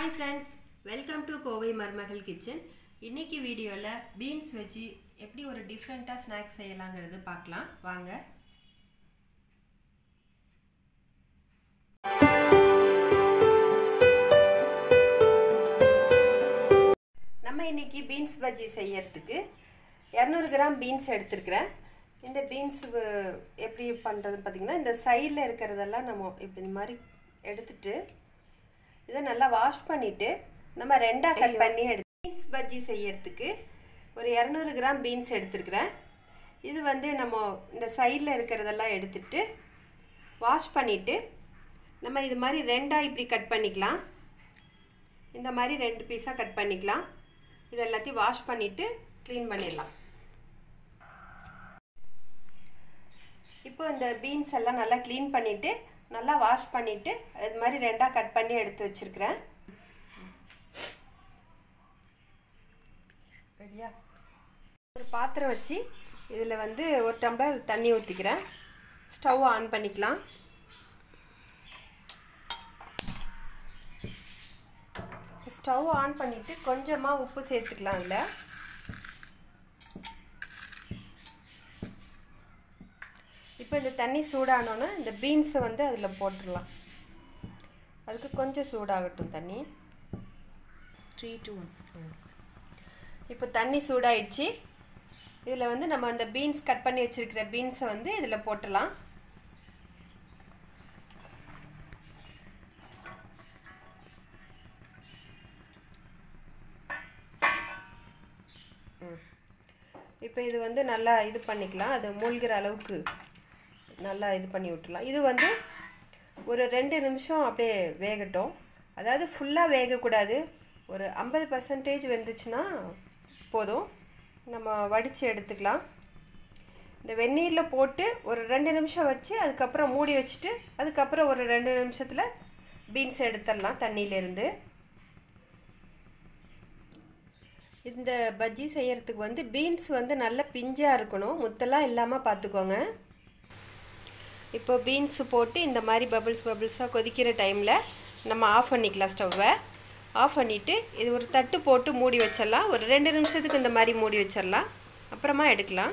hi friends welcome to Kovai மருமகள் kitchen இன்னைக்கு வீடியோவில் பீன்ஸ் வச்சு எப்படி ஒரு டிஃப்ரெண்ட்டாக ஸ்நாக்ஸ் செய்யலாங்கிறது பார்க்கலாம் வாங்க நம்ம இன்னைக்கு பீன்ஸ் பஜ்ஜி செய்யறதுக்கு இரநூறு கிராம் பீன்ஸ் எடுத்துருக்கிறேன் இந்த பீன்ஸ் எப்படி பண்ணுறது பார்த்திங்கன்னா இந்த சைடில் இருக்கிறதெல்லாம் நம்ம இப்படி இந்த மாதிரி எடுத்துட்டு இதை நல்லா வாஷ் பண்ணிவிட்டு நம்ம ரெண்டாக கட் பண்ணி எடுத்து பீன்ஸ் பஜ்ஜி செய்யறதுக்கு ஒரு இரநூறு கிராம் பீன்ஸ் எடுத்துருக்கிறேன் இது வந்து நம்ம இந்த சைடில் இருக்கிறதெல்லாம் எடுத்துட்டு வாஷ் பண்ணிவிட்டு நம்ம இது மாதிரி ரெண்டாக இப்படி கட் பண்ணிக்கலாம் இந்த மாதிரி ரெண்டு பீஸாக கட் பண்ணிக்கலாம் இது எல்லாத்தையும் வாஷ் பண்ணிவிட்டு க்ளீன் பண்ணிடலாம் இப்போ இந்த பீன்ஸ் எல்லாம் நல்லா க்ளீன் பண்ணிவிட்டு நல்லா வாஷ் பண்ணிவிட்டு இது மாதிரி ரெண்டாக கட் பண்ணி எடுத்து வச்சுருக்கிறேன் ரெடியா ஒரு பாத்திரம் வச்சு இதில் வந்து ஒரு டம்ளர் தண்ணி ஊற்றிக்கிறேன் ஸ்டவ் ஆன் பண்ணிக்கலாம் ஸ்டவ் ஆன் பண்ணிவிட்டு கொஞ்சமாக உப்பு சேர்த்துக்கலாம் அதில் இப்போ இந்த தண்ணி சூடானோன்னே இந்த பீன்ஸை வந்து அதில் போட்டுடலாம் அதுக்கு கொஞ்சம் சூடாகட்டும் தண்ணி த்ரீ டூ ஒன் இப்போ தண்ணி சூடாயிடுச்சு இதில் வந்து நம்ம அந்த பீன்ஸ் கட் பண்ணி வச்சுருக்கிற பீன்ஸை வந்து இதில் போட்டுடலாம் இப்போ இது வந்து நல்லா இது பண்ணிக்கலாம் அது மூழ்கிற அளவுக்கு நல்லா இது பண்ணி விட்டுலாம் இது வந்து ஒரு ரெண்டு நிமிஷம் அப்படியே வேகட்டும் அதாவது ஃபுல்லாக வேகக்கூடாது ஒரு ஐம்பது பர்சன்டேஜ் வெந்துச்சுன்னா போதும் நம்ம வடித்து எடுத்துக்கலாம் இந்த வெந்நீரில் போட்டு ஒரு ரெண்டு நிமிஷம் வச்சு அதுக்கப்புறம் மூடி வச்சுட்டு அதுக்கப்புறம் ஒரு ரெண்டு நிமிஷத்தில் பீன்ஸ் எடுத்துடலாம் தண்ணியிலேருந்து இந்த பஜ்ஜி செய்கிறதுக்கு வந்து பீன்ஸ் வந்து நல்ல பிஞ்சாக இருக்கணும் முத்தெல்லாம் இல்லாமல் பார்த்துக்கோங்க இப்போ பீன்ஸு போட்டு இந்த மாதிரி பபிள்ஸ் பபிள்ஸாக கொதிக்கிற டைமில் நம்ம ஆஃப் பண்ணிக்கலாம் ஸ்டவ்வை ஆஃப் பண்ணிவிட்டு இது ஒரு தட்டு போட்டு மூடி வச்சிடலாம் ஒரு ரெண்டு நிமிஷத்துக்கு இந்த மாதிரி மூடி வச்சிடலாம் அப்புறமா எடுக்கலாம்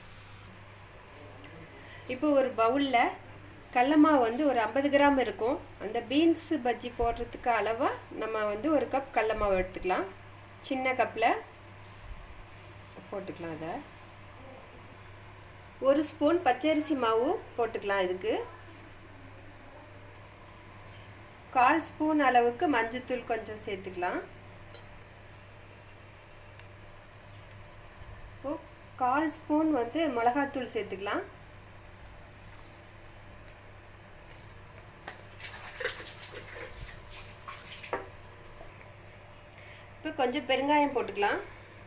இப்போ ஒரு பவுலில் கடலமாவு வந்து ஒரு ஐம்பது கிராம் இருக்கும் அந்த பீன்ஸு பஜ்ஜி போடுறதுக்கு அளவாக நம்ம வந்து ஒரு கப் கடல மாவு எடுத்துக்கலாம் சின்ன கப்பில் போட்டுக்கலாம் அதை ஒரு ஸ்பூன் பச்சரிசி மாவு போட்டுக்கலாம் இதுக்கு கால் ஸ்பூன் அளவுக்கு மஞ்சத்தூள் கொஞ்சம் சேர்த்துக்கலாம் கால் ஸ்பூன் வந்து மிளகாத்தூள் சேர்த்துக்கலாம் இப்போ கொஞ்சம் பெருங்காயம் போட்டுக்கலாம்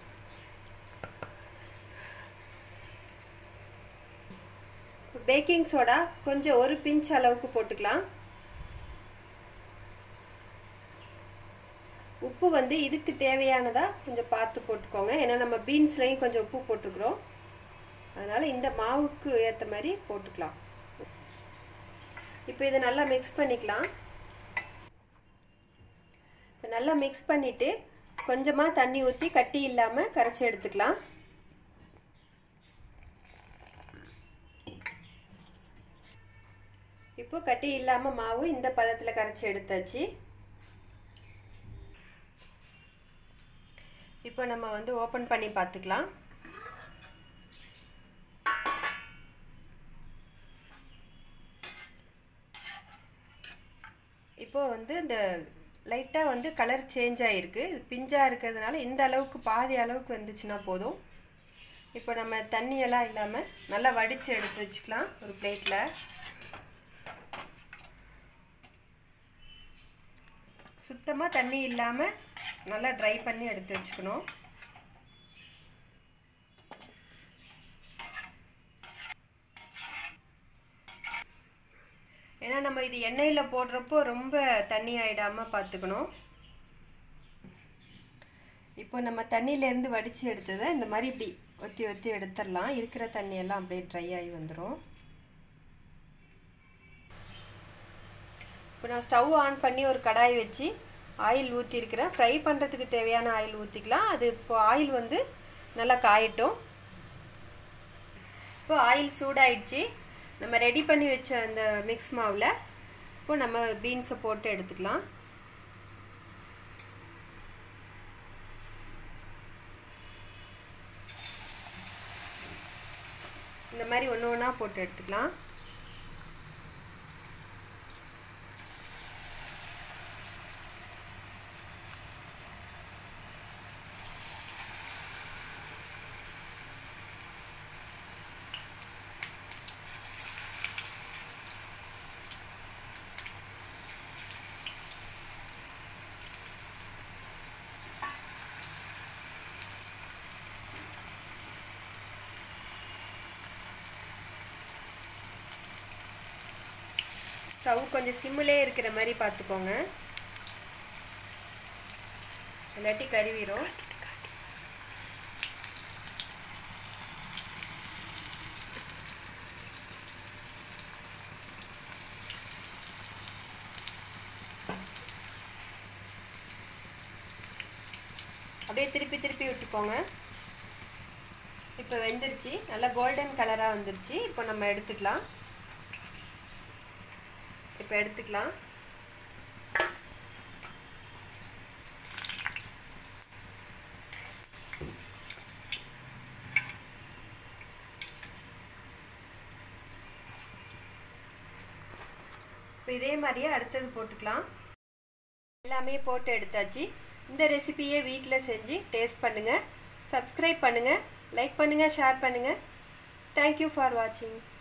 பேக்கிங் சோடா கொஞ்சம் ஒரு பிஞ்ச் அளவுக்கு போட்டுக்கலாம் உப்பு வந்து இதுக்கு தேவையானதாக கொஞ்சம் பார்த்து போட்டுக்கோங்க ஏன்னா நம்ம பீன்ஸ்லையும் கொஞ்சம் உப்பு போட்டுக்கிறோம் அதனால் இந்த மாவுக்கு ஏற்ற மாதிரி போட்டுக்கலாம் இப்போ இதை நல்லா மிக்ஸ் பண்ணிக்கலாம் இப்போ நல்லா மிக்ஸ் பண்ணிவிட்டு கொஞ்சமாக தண்ணி ஊற்றி கட்டி இல்லாமல் கரைச்சி எடுத்துக்கலாம் இப்போ கட்டி இல்லாமல் மாவு இந்த பதத்தில் கரைச்சி எடுத்தாச்சு இப்போ நம்ம வந்து ஓப்பன் பண்ணி பார்த்துக்கலாம் இப்போ வந்து இந்த லைட்டாக வந்து கலர் சேஞ்ச் ஆகிருக்கு இது பிஞ்சாக இருக்கிறதுனால இந்த அளவுக்கு பாதி அளவுக்கு வந்துச்சுன்னா போதும் இப்போ நம்ம தண்ணியெல்லாம் இல்லாமல் நல்லா வடித்து எடுத்து வச்சுக்கலாம் ஒரு பிளேட்டில் சுத்தமாக தண்ணி இல்லாமல் நல்லா ட்ரை பண்ணி எடுத்து வச்சுக்கணும் ஏன்னா நம்ம இது எண்ணெயில் போடுறப்போ ரொம்ப தண்ணி ஆகிடாமல் பார்த்துக்கணும் இப்போ நம்ம தண்ணியிலேருந்து வடித்து எடுத்ததை இந்த மாதிரி இப்படி ஒத்தி ஒத்தி எடுத்துடலாம் இருக்கிற தண்ணியெல்லாம் அப்படியே ட்ரை ஆகி வந்துடும் இப்போ நான் ஸ்டவ் ஆன் பண்ணி ஒரு கடாய் வச்சு ஆயில் ஊற்றிருக்கிறேன் ஃப்ரை பண்ணுறதுக்கு தேவையான ஆயில் ஊற்றிக்கலாம் அது இப்போ ஆயில் வந்து நல்லா காயட்டும் இப்போ ஆயில் சூடாயிடுச்சு நம்ம ரெடி பண்ணி வச்ச அந்த மிக்ஸ் மாவில் இப்போ நம்ம பீன்ஸை போட்டு எடுத்துக்கலாம் இந்த மாதிரி ஒன்று ஒன்றா போட்டு எடுத்துக்கலாம் ஸ்டவ் கொஞ்சம் சிம்மிலே இருக்கிற மாதிரி பார்த்துக்கோங்க இல்லாட்டி கருவிடும் அப்படியே திருப்பி திருப்பி விட்டுக்கோங்க இப்போ வெந்துருச்சு நல்லா கோல்டன் கலராக வந்துருச்சு இப்போ நம்ம எடுத்துக்கலாம் இப்போ எடுத்துக்கலாம் இப்போ இதே மாதிரியே அடுத்தது போட்டுக்கலாம் எல்லாமே போட்டு எடுத்தாச்சு இந்த ரெசிபியை வீட்டில் செஞ்சு டேஸ்ட் பண்ணுங்கள் சப்ஸ்கிரைப் பண்ணுங்கள் லைக் பண்ணுங்கள் ஷேர் பண்ணுங்கள் தேங்க்யூ ஃபார் வாட்சிங்